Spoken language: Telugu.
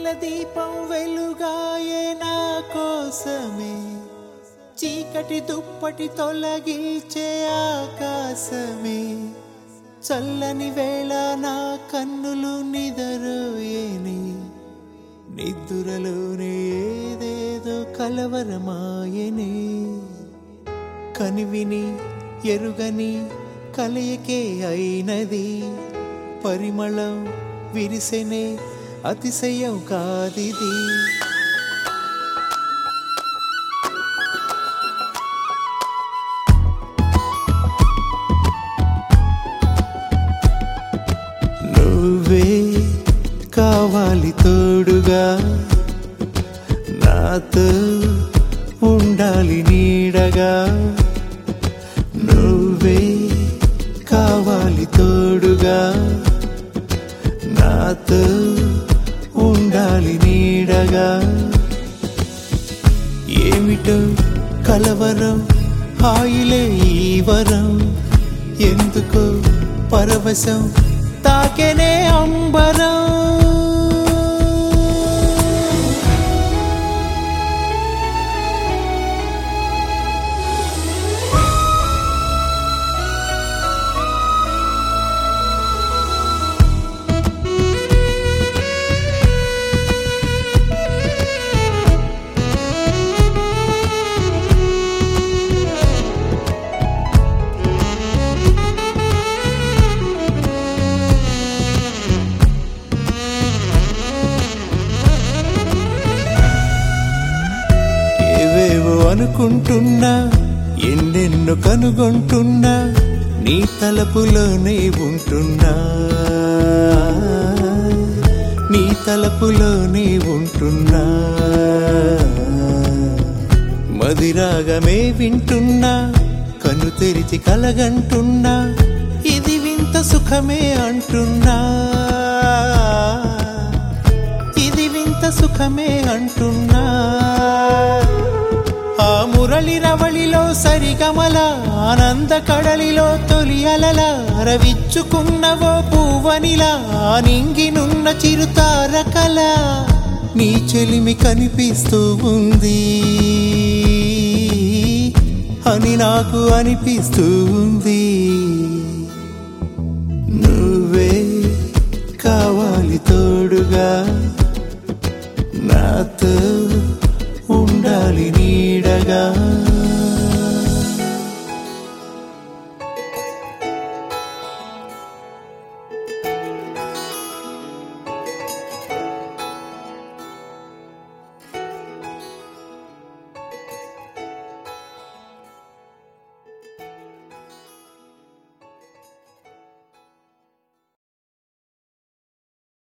వెన్నెల దీపం వెలుగాయే నా కోసమే చీకటి దుప్పటి తొలగిల్చే ఆకాశమే చల్లని వేళ నా కన్నులు నిదరోయేని నిద్దురలోనే ఏదేదో కలవరమాయనే కనివిని ఎరుగని కలయికే అయినది పరిమళం విరిసెనే అతిశయం కాదిది నువ్వే కావాలి తోడుగా నాతో ఉండాలి నీడగా నువ్వే కావాలి తోడుగా నాతో ఉండాలి నీడగా ఏమిటో కలవరం హాయిలే ఈ వరం ఎందుకో పరవశం తాకెనే అంబరం ఏవేవో అనుకుంటున్నా ఎన్నెన్నో కనుగొంటున్నా నీ తలపులోనే ఉంటున్నా నీ తలపులోనే ఉంటున్నా మదిరాగమే వింటున్నా కను తెరిచి కలగంటున్నా ఇది వింత సుఖమే అంటున్నా ఇది వింత సుఖమే అంటున్నా ఆ మురళి రవళిలో సరిగమల ఆనంద కడలిలో తొలి అలల రవిచ్చుకున్నవో పువ్వనిలా నింగినున్న చిరుతారకల నీ చెలిమి కనిపిస్తూ ఉంది అని నాకు అనిపిస్తూ ఉంది నువ్వే కావాలి తోడుగా నాతో